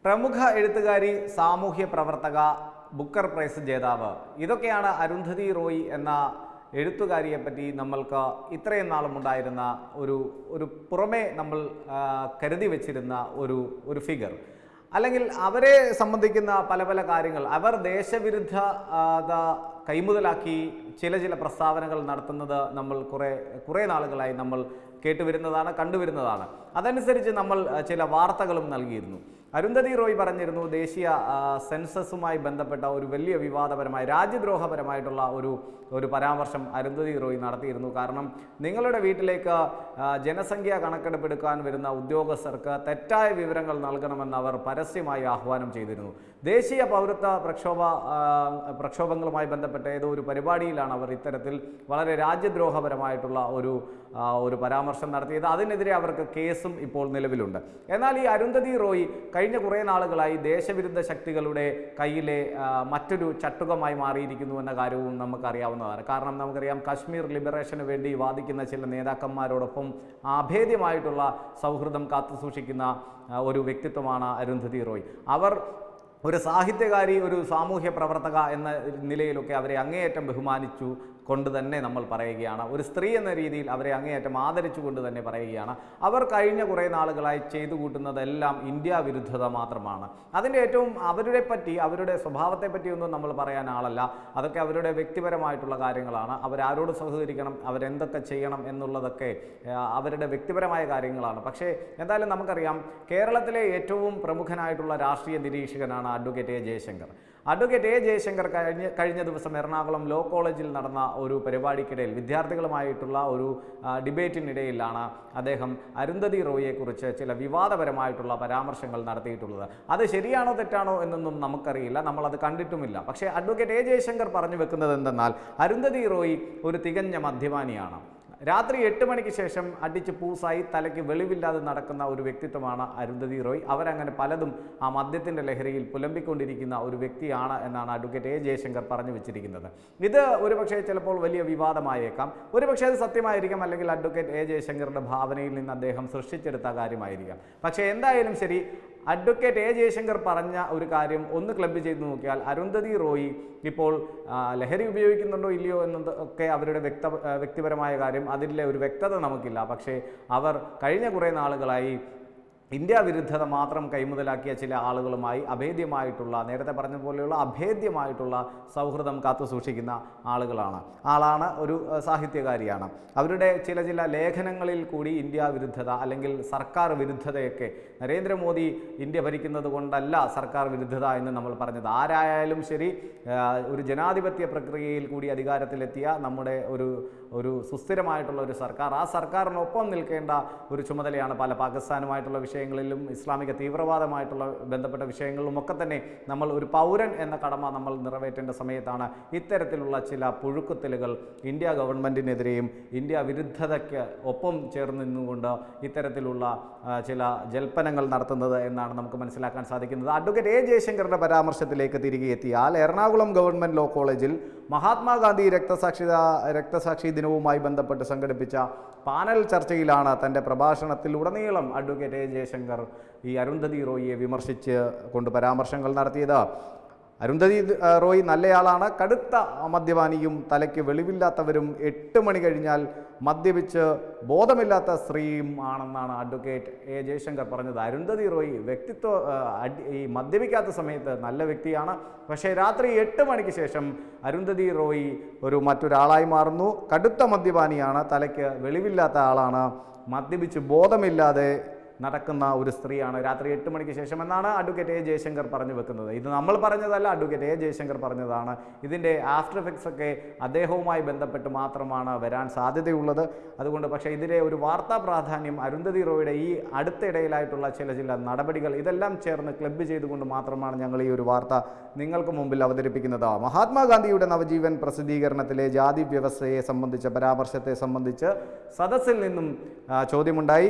പ്രമുഖ എഴുത്തുകാരി സാമൂഹ്യ പ്രവർത്തക ബുക്കർ പ്രൈസ് ജേതാവ് ഇതൊക്കെയാണ് അരുന്ധതി റോയ് എന്ന എഴുത്തുകാരിയെ പറ്റി നമ്മൾക്ക് ഇത്രയും നാളും ഉണ്ടായിരുന്ന ഒരു ഒരു പുറമേ നമ്മൾ ആ, കരുതി വെച്ചിരുന്ന ഒരു ഒരു ഫിഗർ അല്ലെങ്കിൽ അവരെ സംബന്ധിക്കുന്ന പല പല കാര്യങ്ങൾ അവർ ദേശവിരുദ്ധ ആ, ത കൈമുതലാക്കി ചില ചില പ്രസ്താവനകൾ നടത്തുന്നത് നമ്മൾ കുറേ കുറേ നാളുകളായി നമ്മൾ കേട്ടുവരുന്നതാണ് കണ്ടുവരുന്നതാണ് അതനുസരിച്ച് നമ്മൾ ആ, ചില വാർത്തകളും നൽകിയിരുന്നു അരുന്ധതി റോയ് പറഞ്ഞിരുന്നു ദേശീയ ആ, സെൻസസുമായി ബന്ധപ്പെട്ട ഒരു വലിയ വിവാദപരമായ രാജ്യദ്രോഹപരമായിട്ടുള്ള ഒരു ഒരു പരാമർശം അരുന്ധതി റോയ് നടത്തിയിരുന്നു കാരണം നിങ്ങളുടെ വീട്ടിലേക്ക് ആ, ജനസംഖ്യ കണക്കെടുപ്പെടുക്കാൻ വരുന്ന ഉദ്യോഗസ്ഥർക്ക് തെറ്റായ വിവരങ്ങൾ നൽകണമെന്ന് അവർ പരസ്യമായി ആഹ്വാനം ചെയ്തിരുന്നു ദേശീയ പൗരത്വ പ്രക്ഷോഭ ആ, പ്രക്ഷോഭങ്ങളുമായി ബന്ധപ്പെട്ട ഏതോ ഒരു പരിപാടിയിലാണ് അവർ ഇത്തരത്തിൽ വളരെ രാജ്യദ്രോഹപരമായിട്ടുള്ള ഒരു ആ, ഒരു പരാമർശം നടത്തിയത് അതിനെതിരെ അവർക്ക് കേസും ഇപ്പോൾ നിലവിലുണ്ട് എന്നാൽ ഈ അരുന്ധതി റോയ് കഴിഞ്ഞ കുറേ നാളുകളായി ദേശവിരുദ്ധ ശക്തികളുടെ കയ്യിലെ ആ, മറ്റൊരു ചട്ടുകമായി മാറിയിരിക്കുന്നു എന്ന കാര്യവും നമുക്കറിയാവുന്നതാണ് കാരണം നമുക്കറിയാം കാശ്മീർ ലിബറേഷന് വേണ്ടി വാദിക്കുന്ന ചില നേതാക്കന്മാരോടൊപ്പം അഭേദ്യമായിട്ടുള്ള സൗഹൃദം കാത്തുസൂക്ഷിക്കുന്ന ആ, ഒരു വ്യക്തിത്വമാണ് അരുന്ധതി റോയ് അവർ ഒരു സാഹിത്യകാരി ഒരു സാമൂഹ്യ പ്രവർത്തക എന്ന നിലയിലൊക്കെ അവരെ അങ്ങേയറ്റം ബഹുമാനിച്ചു കൊണ്ട് തന്നെ നമ്മൾ പറയുകയാണ് ഒരു സ്ത്രീ എന്ന രീതിയിൽ അവരെ അങ്ങേയറ്റം ആദരിച്ചുകൊണ്ട് തന്നെ പറയുകയാണ് അവർ കഴിഞ്ഞ കുറേ നാളുകളായി ചെയ്തു കൂട്ടുന്നതെല്ലാം ഇന്ത്യ വിരുദ്ധത മാത്രമാണ് അതിൻ്റെ ഏറ്റവും അവരുടെ പറ്റി അവരുടെ സ്വഭാവത്തെ പറ്റിയൊന്നും നമ്മൾ പറയാൻ ആളല്ല അതൊക്കെ അവരുടെ വ്യക്തിപരമായിട്ടുള്ള കാര്യങ്ങളാണ് അവരാരോട് സഹകരിക്കണം അവരെന്തൊക്കെ ചെയ്യണം എന്നുള്ളതൊക്കെ ആ, അവരുടെ വ്യക്തിപരമായ കാര്യങ്ങളാണ് പക്ഷേ എന്തായാലും നമുക്കറിയാം കേരളത്തിലെ ഏറ്റവും പ്രമുഖനായിട്ടുള്ള രാഷ്ട്രീയ നിരീക്ഷകനാണ് advocate A Jayashankar advocate A Jayashankar കഴിഞ്ഞ കഴിഞ്ഞ ദിവസം എറണാകുളം ലോ കോളേജിൽ നടന്ന ഒരു പരിപാടിക്കിടയിൽ വിദ്യാർത്ഥികളുമായിട്ടുള്ള ഒരു ആ, ഡിബേറ്റിനിടയിലാണ് അദ്ദേഹം അരുന്ധതി റോയിയെക്കുറിച്ച് ചില വിവാദപരമായിട്ടുള്ള പരാമർശങ്ങൾ നടത്തിയിട്ടുള്ളത് അത് ശരിയാണോ തെറ്റാണോ എന്നൊന്നും നമുക്കറിയില്ല നമ്മളത് കണ്ടിട്ടുമില്ല പക്ഷേ അഡ്വക്കേറ്റ് എ ജയശങ്കർ പറഞ്ഞു വെക്കുന്നത് എന്തെന്നാൽ അരുന്ധതി റോയി ഒരു തികഞ്ഞ മദ്യപാനിയാണ് രാത്രി എട്ട് മണിക്ക് ശേഷം അടിച്ച് പൂസായി തലയ്ക്ക് വെളിവില്ലാതെ നടക്കുന്ന ഒരു വ്യക്തിത്വമാണ് അരുന്ധതി റോയ് അവരങ്ങനെ പലതും ആ മദ്യത്തിൻ്റെ ലഹരിയിൽ പുലമ്പിക്കൊണ്ടിരിക്കുന്ന ഒരു വ്യക്തിയാണ് എന്നാണ് അഡ്വക്കേറ്റ് എ ജയശങ്കർ പറഞ്ഞു വെച്ചിരിക്കുന്നത് ഇത് ഒരുപക്ഷെ ചിലപ്പോൾ വലിയ വിവാദമായേക്കാം ഒരുപക്ഷെ അത് സത്യമായിരിക്കാം അല്ലെങ്കിൽ അഡ്വക്കേറ്റ് എ ജയശങ്കറിൻ്റെ ഭാവനയിൽ നിന്ന് അദ്ദേഹം സൃഷ്ടിച്ചെടുത്ത കാര്യമായിരിക്കാം പക്ഷേ എന്തായാലും ശരി അഡ്വക്കേറ്റ് എ ജയശങ്കർ പറഞ്ഞ ഒരു കാര്യം ഒന്ന് ക്ലബ്ബ് ചെയ്ത് നോക്കിയാൽ അരുന്ധതി റോയി ഇപ്പോൾ ആ, ലഹരി ഉപയോഗിക്കുന്നുണ്ടോ ഇല്ലയോ എന്നത് ഒക്കെ അവരുടെ വ്യക്ത ആ, വ്യക്തിപരമായ കാര്യം അതിലെ ഒരു വ്യക്തത നമുക്കില്ല പക്ഷേ അവർ കഴിഞ്ഞ കുറേ നാളുകളായി ഇന്ത്യ വിരുദ്ധത മാത്രം കൈമുതലാക്കിയ ചില ആളുകളുമായി അഭേദ്യമായിട്ടുള്ള നേരത്തെ പറഞ്ഞ പോലെയുള്ള അഭേദ്യമായിട്ടുള്ള സൗഹൃദം കാത്തു സൂക്ഷിക്കുന്ന ആളുകളാണ് ആളാണ് ഒരു അഹ്, സാഹിത്യകാരിയാണ് അവരുടെ ചില ചില ലേഖനങ്ങളിൽ കൂടി ഇന്ത്യ വിരുദ്ധത അല്ലെങ്കിൽ സർക്കാർ വിരുദ്ധതയൊക്കെ നരേന്ദ്രമോദി ഇന്ത്യ ഭരിക്കുന്നത് കൊണ്ടല്ല സർക്കാർ വിരുദ്ധത എന്ന് നമ്മൾ പറഞ്ഞത് ആരായാലും ശരി ആ, ഒരു ജനാധിപത്യ പ്രക്രിയയിൽ കൂടി അധികാരത്തിലെത്തിയ നമ്മുടെ ഒരു ഒരു സുസ്ഥിരമായിട്ടുള്ള ഒരു സർക്കാർ ആ സർക്കാരിനൊപ്പം നിൽക്കേണ്ട ഒരു ചുമതലയാണ് പല പാകിസ്ഥാനുമായിട്ടുള്ള വിഷയങ്ങളിലും ഇസ്ലാമിക തീവ്രവാദമായിട്ടുള്ള ബന്ധപ്പെട്ട വിഷയങ്ങളിലും ഒക്കെ തന്നെ നമ്മൾ ഒരു പൗരൻ എന്ന കടമ നമ്മൾ നിറവേറ്റേണ്ട സമയത്താണ് ഇത്തരത്തിലുള്ള ചില പുഴുക്കുത്തലുകൾ ഇന്ത്യ ഗവൺമെൻറ്റിനെതിരെയും ഇന്ത്യ വിരുദ്ധതയ്ക്ക് ഒപ്പം ചേർന്ന് നിന്നുകൊണ്ട് ഇത്തരത്തിലുള്ള ആ, ചില ജൽപ്പനങ്ങൾ നടത്തുന്നത് എന്നാണ് നമുക്ക് മനസ്സിലാക്കാൻ സാധിക്കുന്നത് അഡ്വക്കേറ്റ് എ ജയശങ്കറിന്റെ പരാമർശത്തിലേക്ക് തിരികെ എത്തിയാൽ എറണാകുളം ഗവൺമെന്റ് ലോ കോളേജിൽ മഹാത്മാഗാന്ധി രക്തസാക്ഷിത രക്തസാക്ഷി ദിനവുമായി ബന്ധപ്പെട്ട് സംഘടിപ്പിച്ച പാനൽ ചർച്ചയിലാണ് തൻ്റെ പ്രഭാഷണത്തിൽ ഉടനീളം അഡ്വക്കേറ്റ് എ ജയശങ്കർ ഈ അരുന്ധതി റോയിയെ വിമർശിച്ച് കൊണ്ട് പരാമർശങ്ങൾ നടത്തിയത് അരുന്ധതി ആ, റോയ് നല്ലയാളാണ് കടുത്ത മദ്യപാനിയും തലയ്ക്ക് വെളിവില്ലാത്തവരും എട്ട് മണി കഴിഞ്ഞാൽ മദ്യപിച്ച് ബോധമില്ലാത്ത സ്ത്രീയും ആണെന്നാണ് അഡ്വക്കേറ്റ് എ ജയശങ്കർ പറഞ്ഞത് അരുന്ധതി റോയ് വ്യക്തിത്വ ആ, അടി- ഈ മദ്യപിക്കാത്ത സമയത്ത് നല്ല വ്യക്തിയാണ് പക്ഷേ രാത്രി എട്ട് മണിക്ക് ശേഷം അരുന്ധതി റോയ് ഒരു മറ്റൊരാളായി മാറുന്നു കടുത്ത മദ്യപാനിയാണ് തലയ്ക്ക് വെളിവില്ലാത്ത ആളാണ് മദ്യപിച്ച് ബോധമില്ലാതെ നടക്കുന്ന ഒരു സ്ത്രീയാണ് രാത്രി എട്ട് മണിക്ക് ശേഷം എന്നാണ് അഡ്വക്കേറ്റ് എ ജയശങ്കർ പറഞ്ഞു വെക്കുന്നത് ഇത് നമ്മൾ പറഞ്ഞതല്ല അഡ്വക്കേറ്റ് എ ജയശങ്കർ പറഞ്ഞതാണ് ഇതിൻ്റെ ആഫ്റ്റർ എഫക്ട്സ് ഒക്കെ അദ്ദേഹവുമായി ബന്ധപ്പെട്ട് മാത്രമാണ് വരാൻ സാധ്യതയുള്ളത് അതുകൊണ്ട് പക്ഷേ ഇതിലെ ഒരു വാർത്താ പ്രാധാന്യം അരുന്ധതി റോയുടെ ഈ അടുത്തിടയിലായിട്ടുള്ള ചില ചില നടപടികൾ ഇതെല്ലാം ചേർന്ന് ക്ലബ്ബ് ചെയ്തുകൊണ്ട് മാത്രമാണ് ഞങ്ങൾ ഈ ഒരു വാർത്ത നിങ്ങൾക്ക് മുമ്പിൽ അവതരിപ്പിക്കുന്നത് മഹാത്മാഗാന്ധിയുടെ നവജീവൻ പ്രസിദ്ധീകരണത്തിലെ ജാതി വ്യവസ്ഥയെ സംബന്ധിച്ച പരാമർശത്തെ സംബന്ധിച്ച് സദസ്സിൽ നിന്നും ആ, ചോദ്യമുണ്ടായി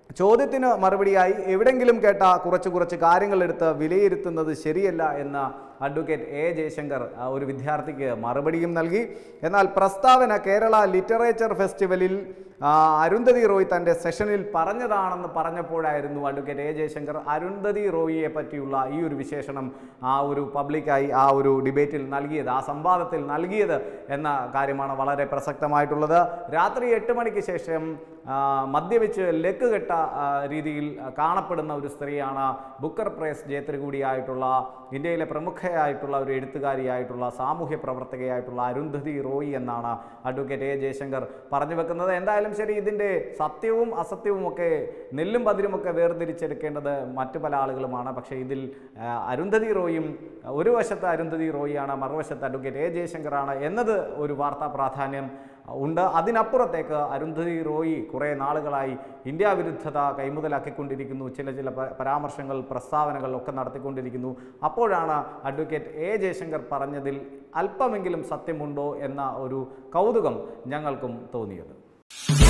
ചോദ്യത്തിന് മറുപടിയായി എവിടെങ്കിലും കേട്ട കുറച്ച് കുറച്ച് കാര്യങ്ങൾ എടുത്ത് വിലയിരുത്തുന്നത് ശരിയല്ല എന്ന അഡ്വക്കേറ്റ് എ ജയശങ്കർ ആ, ഒരു വിദ്യാർത്ഥിക്ക് മറുപടിയും നൽകി എന്നാൽ പ്രസ്താവന കേരള ലിറ്ററേച്ചർ ഫെസ്റ്റിവലിൽ ആ, അരുന്ധതി റോയ് തൻ്റെ സെഷനിൽ പറഞ്ഞതാണെന്ന് പറഞ്ഞപ്പോഴായിരുന്നു അഡ്വക്കേറ്റ് എ ജയശങ്കർ അരുന്ധതി റോയിയെ പറ്റിയുള്ള ഈ ഒരു വിശേഷണം ആ ഒരു പബ്ലിക്കായി ആ ഒരു ഡിബേറ്റിൽ നൽകിയത് ആ സംവാദത്തിൽ നൽകിയത് എന്ന കാര്യമാണ് വളരെ പ്രസക്തമായിട്ടുള്ളത് രാത്രി എട്ട് മണിക്ക് ശേഷം ആ, മദ്യപിച്ച് ലക്ക് കെട്ട ആ, രീതിയിൽ കാണപ്പെടുന്ന ഒരു സ്ത്രീയാണ് ബുക്കർ പ്രൈസ് ജേത്രി കൂടിയായിട്ടുള്ള ഇന്ത്യയിലെ പ്രമുഖയായിട്ടുള്ള ഒരു എഴുത്തുകാരിയായിട്ടുള്ള സാമൂഹ്യ പ്രവർത്തകയായിട്ടുള്ള അരുന്ധതി റോയി എന്നാണ് അഡ്വക്കേറ്റ് എ ജയശങ്കർ പറഞ്ഞു വെക്കുന്നത് എന്തായാലും ശരി ഇതിൻ്റെ സത്യവും അസത്യവും ഒക്കെ നെല്ലും പതിരുമൊക്കെ വേർതിരിച്ചെടുക്കേണ്ടത് മറ്റു പല ആളുകളുമാണ് പക്ഷേ ഇതിൽ ആ, അരുന്ധതി റോയും ഒരു വശത്ത് അരുന്ധതി റോയിയാണ് മറുവശത്ത് അഡ്വക്കേറ്റ് എ ജയശങ്കറാണ് എന്നത് ഒരു വാർത്താ പ്രാധാന്യം ഉണ്ട് അതിനപ്പുറത്തേക്ക് അരുന്ധതി റോയി കുറേ നാളുകളായി ഇന്ത്യ വിരുദ്ധത കൈമുതലാക്കിക്കൊണ്ടിരിക്കുന്നു ചില ചില പ- പരാമർശങ്ങൾ പ്രസ്താവനകൾ ഒക്കെ നടത്തിക്കൊണ്ടിരിക്കുന്നു അപ്പോഴാണ് അഡ്വക്കേറ്റ് എ ജയശങ്കർ പറഞ്ഞതിൽ അല്പമെങ്കിലും സത്യമുണ്ടോ എന്ന ഒരു കൗതുകം ഞങ്ങൾക്കും തോന്നിയത്